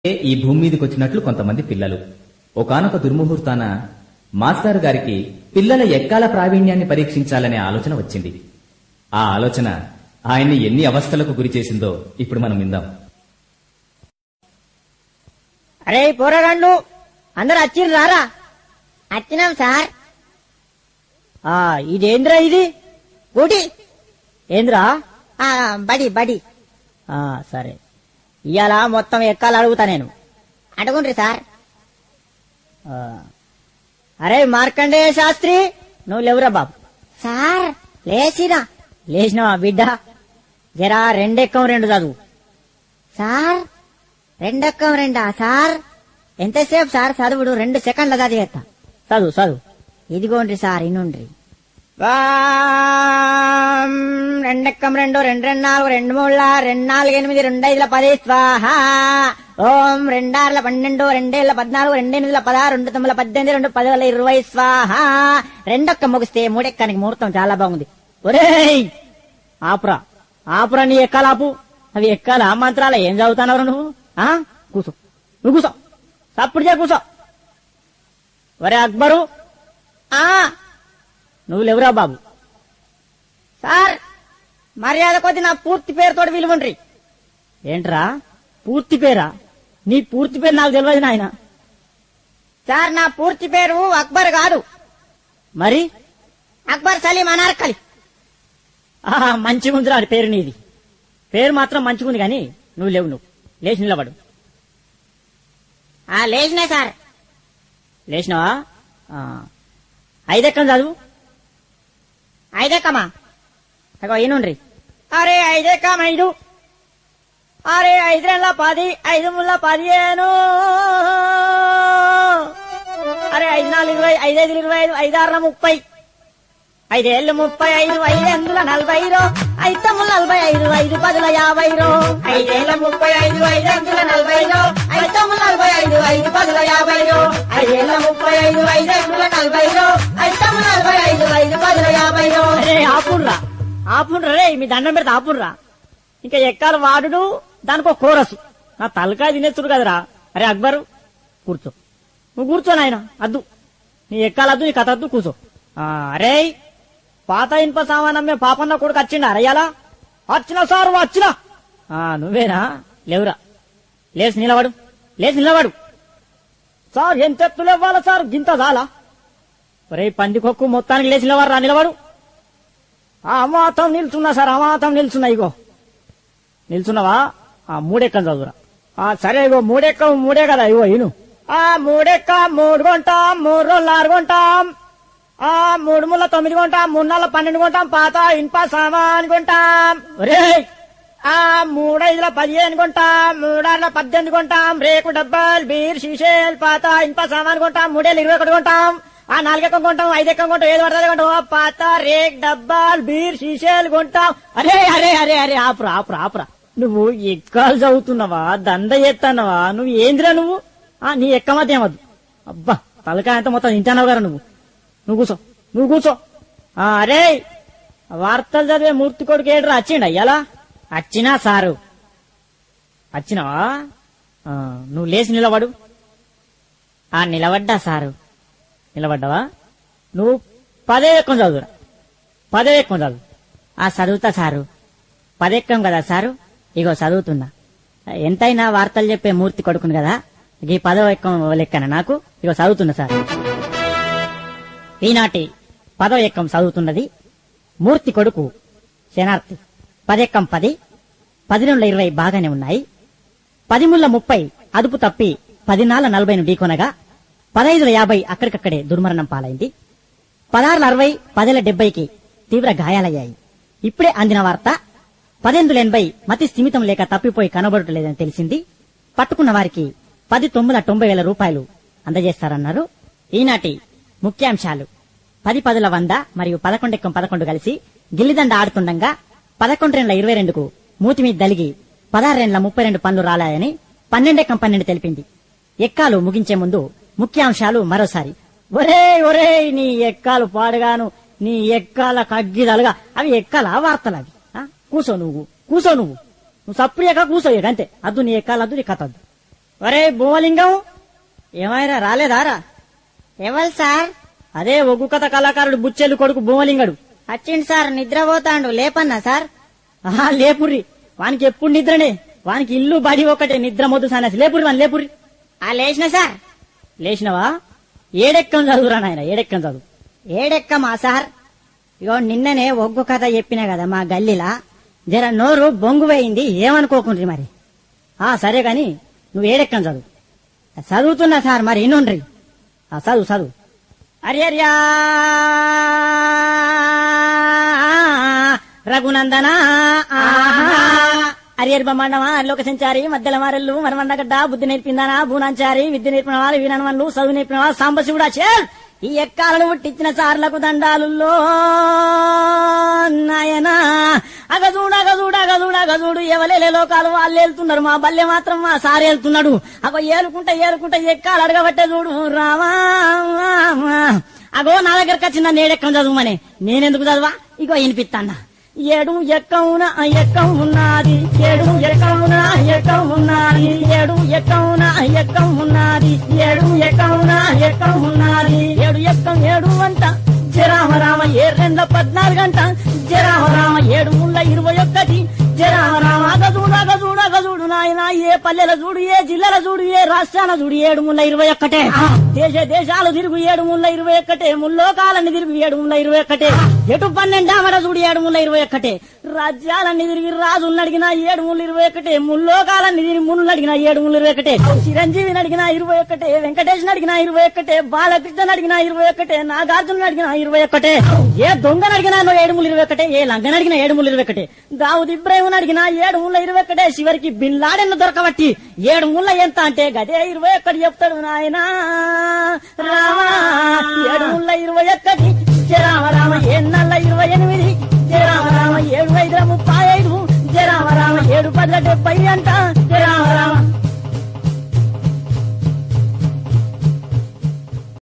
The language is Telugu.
ఈ భూమి మీదకి వచ్చినట్లు కొంతమంది పిల్లలు ఒకానొక దుర్ముహూర్తాన మాస్టర్ గారికి పిల్లల ఎక్కాల ప్రావీణ్యాన్ని పరీక్షించాలనే ఆలోచన వచ్చింది ఆ ఆలోచన ఆయన్ని ఎన్ని అవస్థలకు గురి చేసిందో ఇప్పుడు మనం విందాం అరే పోరాగాండ్లు అందరు వచ్చిర్రు రారా వచ్చినాం సార్ ఆ ఇదేంద్రా ఇది ఊటి ఏంద్రా ఆ, బడి బడి ఆ సరే ఇవాళ మొత్తం ఎక్కాలి అడుగుతా నేను అడుగుండ్రి సార్ ఆ, అరే మార్కండేయ శాస్త్రి నువ్వు లేవురా బాబు సార్ లేచినా లేచినావా బిడ్డ జరా రెండెక్కం రెండు చదువు సార్ రెండక్కం రెండా సార్ ఎంతసేపు సార్ చదువుడు రెండు సెకండ్ల చదివేస్తా చదువు చదువు ఇదిగోండ్రి సార్ ఇనుండ్రి వాం, రెండెక్కం రెండు రెండు రెండు నాలుగు రెండు మూడుల రెండు నాలుగు ఎనిమిది రెండు ఐదుల పది స్వాహ ఓం రెండార్ల పన్నెండు రెండేళ్ల పద్నాలుగు రెండెనిమిదిల పదహారు రెండు తొమ్మిది పద్దెనిమిది రెండు పదివేల ఇరవై స్వాహ రెండొక్క ముగిస్తే మూడెక్కనికి ముహూర్తం చాలా బాగుంది ఒరేయ్ ఆపురా ఆపురా నీ ఎక్కాలాపు అవి ఎక్కాల మంత్రాల ఏం చదువుతున్నావు నువ్వు ఆ కూసో నువ్వు కూసో తప్పుడు చే కూసో ఒరే అక్బరు ఆ నువ్వు లేవురా బాబు సార్ మర్యాద కొద్ది నా పూర్తి పేరుతో విలువండ్రి ఏంట్రా పూర్తి పేరా నీ పూర్తి పేరు నాకు తెలియదు నాయన సార్ నా పూర్తి పేరు అక్బర్ కాదు మరి అక్బర్ సలీం అనార్కలి ఆహా, మంచిగుందిరా అని పేరు నీది పేరు మాత్రం మంచిగుంది కానీ నువ్వు లేవు నువ్వు లేచి నిలబడు లేచినా సార్ లేచినావా ఆ. ఐదెక్కం చదువు ఐదెక్కమా అగో ఈనుండ్రి అరే ఐదెక్కం ఐదు అరే ఐదు రెండ్ల పది ఐదు ముళ్ళ పదిహేను అరే ఐదు నాలుగు ఇరవై ఐదైదు ఇరవై ఐదు ఐదారుల ముప్పై ఐదేళ్ళు ముప్పై ఐదు ఐదెందుల నలభై రో ఐదమ్ముల నలభై ఐదు ఐదు పదుల యాభై రో ఐదేళ్ల ముప్పై ఐదు ఐదెందుల నలభై రో ఐదమ్ముల నలభై ఐదు ఐదు పదుల యాభై రో ఐదేళ్ల ముప్పై ఐదు ఐదెందుల నలభై రో ఐదమ్ముల నలభై ఐదు ఐదు పదుల యాభై రో అరే ఆపుండ్రా ఆపుండ్రా రే మీ దండం పెడితే ఆపుండ్రా ఇంకా ఎక్కాలి వాడుడు దానికో కోరసు నా తలకాయ తినేస్తుడు కదరా అరే అక్బరు కూర్చో నువ్వు కూర్చో నాయన అద్దు నీ ఎక్కాలద్దు నీ కథ అద్దు కూర్చో ఆ, అరే పాత ఇనుప సామానమ్మే పాపన్న కొడుకు వచ్చిండా అరయ్యాలా వచ్చిన సారు వచ్చిన ఆ, నువ్వేనా లేవురా లేచి నిలబడు లేచి నిలబడు సార్ ఎంత ఎత్తులు ఇవ్వాలా సార్ గింత చాలా ఒరే పందికొక్కు మొత్తానికి లేచి నిలబడరా నిలబడు ఆ అమాతం నిల్చున్నా సార్ అమాతం నిల్చున్నా ఇగో నిల్చున్నావా ఆ మూడెక్కం చదువురా ఆ సరే ఇగో మూడెక్క మూడే కదా ఇగో ఇను ఆ మూడెక్క మూడు కొంటాం మూడు రోజులు ఆరు కొంటాం ఆ మూడు ముళ్ళ తొమ్మిది కొంటాం మూడు నెలల పన్నెండు కొంటాం పాత ఇనుప సామాన్ కొంటాం ఒరే ఆ మూడైదుల పదిహేను కొంటాం మూడార్ల పద్దెనిమిది కొంటాం రేకు డబ్బాలు బీర్ షీషేల్ పాత ఇనుప సామాన్ కొంటాం మూడేళ్ళు ఇరవై ఒకటి కొంటాం ఆ నాలుగెక్కం కొంటాం ఐదెక్కం కొంటాం ఏది పడుతుంది కొంటాం ఓ పాత రేక్ డబ్బాలు బీర్ షీషేలు కొంటాం అరే అరే అరే అరే ఆపురా ఆపురా ఆపురా నువ్వు ఎక్కాలు చదువుతున్నావా దంద చేస్తున్నావా నువ్వు ఏందిరా నువ్వు ఆ నీ ఎక్కమతి ఏమద్దు అబ్బా తలకాయ అంతా మొత్తం తింటానావు కదా నువ్వు నువ్వు కూర్చో నువ్వు కూర్చో ఆ, అరే వార్తలు చదివే మూర్తి కొడుకు ఏడ్రా వచ్చిండ అయ్యాలా వచ్చినా సారు వచ్చినావా ఆ, నువ్వు లేచి నిలబడు ఆ నిలబడ్డా సారు నిలబడ్డావా నువ్వు పదే ఎక్కం చదువురా పదే ఎక్కం చదువు ఆ చదువుతా సారు పదెక్కం కదా సారు ఇగో చదువుతున్నా ఎంతైనా వార్తలు చెప్పే మూర్తి కొడుకును కదా ఈ పదో ఎక్కం లెక్కన నాకు ఇగో చదువుతున్నా సార్ ఈనాటి పదో ఎక్కం చదువుతున్నది మూర్తి కొడుకు శనార్థి పదెక్కం పది పదిహేనుల ఇరవై బాగానే ఉన్నాయి పదిముళ్ళ ముప్పై అదుపు తప్పి పదినాళ్ళ నలభైను ఢీకొనగా పదైదుల యాభై అక్కడికక్కడే దుర్మరణం పాలైంది పదహారుల అరవై పదేల డెబ్బైకి తీవ్ర గాయాలయ్యాయి ఇప్పుడే అందిన వార్త పదెనిమిదిల ఎనభై మతి స్థిమితం లేక తప్పిపోయి కనబడటలేదని తెలిసింది పట్టుకున్న వారికి పది తొమ్మిది తొంభై వేల రూపాయలు అందజేస్తారన్నారు ఈనాటి ముఖ్యాంశాలు పది పదుల వంద మరియు పదకొండెక్కం పదకొండు కలిసి గిల్లిదండ ఆడుతుండగా పదకొండు రెండ్ల ఇరవై రెండుకు మూతి మీద దలిగి పదహారు రెండ్ల ముప్పై రెండు పనులు రాలాయని పన్నెండెక్కం పన్నెండు తెలిపింది ఎక్కాలు ముగించే ముందు ముఖ్యాంశాలు మరోసారి ఒరే ఒరే నీ ఎక్కాలు పాడుగాను నీ ఎక్కాల కగ్గిదలుగా అవి ఎక్కాల వార్తలు అవి ఆ? కూసో నువ్వు కూసో నువ్వు నువ్వు సప్పుడు ఎక్క కూసో ఇక అంతే అద్దు నీ ఎక్కాలద్దు నీ కథ అద్దు ఒరే భూమలింగం ఏమైనా రాలేదారా ఎవరు సార్ అదే ఒగ్గు కథ కళాకారుడు బుచ్చెలు కొడుకు భూమలింగడు వచ్చిండు సార్ నిద్రపోతాండు లేపన్నా సార్ ఆహా లేపుర్రి వానికి ఎప్పుడు నిద్రనే వానికి ఇల్లు బడి ఒకటే నిద్ర మొద్దు సన్నసి లేపుర్రి వాని లేపుర్రి ఆ లేచిన సార్ లేచినవా ఏడెక్కం చదువురా నాయన ఏడెక్కం చదువు ఏడెక్కమా సార్ ఇగో నిన్ననే ఒగ్గు కథ చెప్పిన కదా మా గల్లీలా జర నోరు బొంగు పోయింది ఏమనుకోకుండ్రి మరి ఆ సరే గాని నువ్వు ఏడెక్కం చదువు చదువుతున్నా సార్ మరి ఇన్నుండ్రి ఆ చదువు చదువు హరియర్యా రఘునందన హరియర్ బొమ్మన్నమా లోక సంచారి మధ్యల మారెల్లు మరమండగడ్డ బుద్ధి నేర్పిందానా భూనాంచారి విద్య నేర్పిన వాళ్ళు వీరనవన్లు చదువు నేర్పిన వాళ్ళు సాంబశివుడా చేల్ ఈ ఎక్కాలను పుట్టించిన సార్లకు దండాలుల్లో నాయనా అగజూడు అగజూడు అగజూడు అగజూడు ఎవలేలే లోకాలు వాళ్ళు వెళ్తున్నారు మా బల్లె మాత్రం మా సార్ వెళ్తున్నాడు అగో ఏలుకుంటా ఏలుకుంటా ఎక్కాలు అడగబట్టే చూడు రామా అగో నా దగ్గరకు వచ్చిందా నేడెక్కం చదువుమని నేనెందుకు చదువా ఇగో వినిపిస్తాన్నా ఏడు ఎక్కవున ఎక్కం ఉన్నది ఏడు ఎక్కవున ఎక్కం ఉన్నది ఏడు ఎక్కవున ఎక్కం ఉన్నది ఏడు ఎక్కవున ఎక్కం ఉన్నది ఏడు ఎక్కం ఏడు అంట జరామ రామ ఏ రెండ పద్నాలుగు గంట జరామ రామ ఏడు ముళ్ళ ఇరవై ఒక్కటి జరామ రామ అగజూడు అగజూడు అగజూడు నాయన ఏ పల్లెల చూడు ఏ జిల్లాల చూడు ఏ రాష్ట్రాల చూడు ఏడు ముళ్ళ ఇరవై ఒక్కటే దేశ దేశాలు తిరుగు ఏడు ముళ్ళ ఇరవై ఒక్కటే ముల్లోకాలన్నీ తిరుగు ఏడు ముళ్ళ ఇరవై ఒక్కటే ఎటు పన్నెండామడ చూడు ఏడు ముళ్ళ ఇరవై ఒక్కటే రాజ్యాలన్నీ తిరిగి రాజులను అడిగిన ఏడు ముళ్ళు ఇరవై ఒకటే ముల్లోకాలన్నీ తిరిగి ముళ్ళు అడిగిన ఏడు ముళ్ళు ఇరవై ఒకటే చిరంజీవిని అడిగిన ఇరవై ఒకటే వెంకటేశ్వని అడిగిన ఇరవై ఒకటే బాలకృష్ణ అడిగిన ఇరవై ఒకటే నాగార్జున అడిగిన ఇరవై ఒకటే ఏ దొంగను అడిగినా నువ్వు ఏడు ముళ్ళు ఇరవై ఒకటే ఏ లంగన అడిగిన ఏడు ముళ్ళు ఇరవై ఒకటే దావుద్ ఇబ్రాహిం అడిగిన ఏడు ముళ్ళ ఇరవై ఒకటే చివరికి బిన్ లాడెన్ దొరకబట్టి ఏడు ముళ్ళ ఎంత అంటే గదే ఇరవై ఒకటి చెప్తాడు నాయనా రామా ఏడు ముళ్ళ ఇరవై ఒకటి రామ రామ ఏ నల్ల ఇరవై ఎనిమిది జయ రామ రామ ఏడు ఐదుల ముప్పై ఐదు జయ రామ రామ ఏడు పదుల డెబ్బై అంట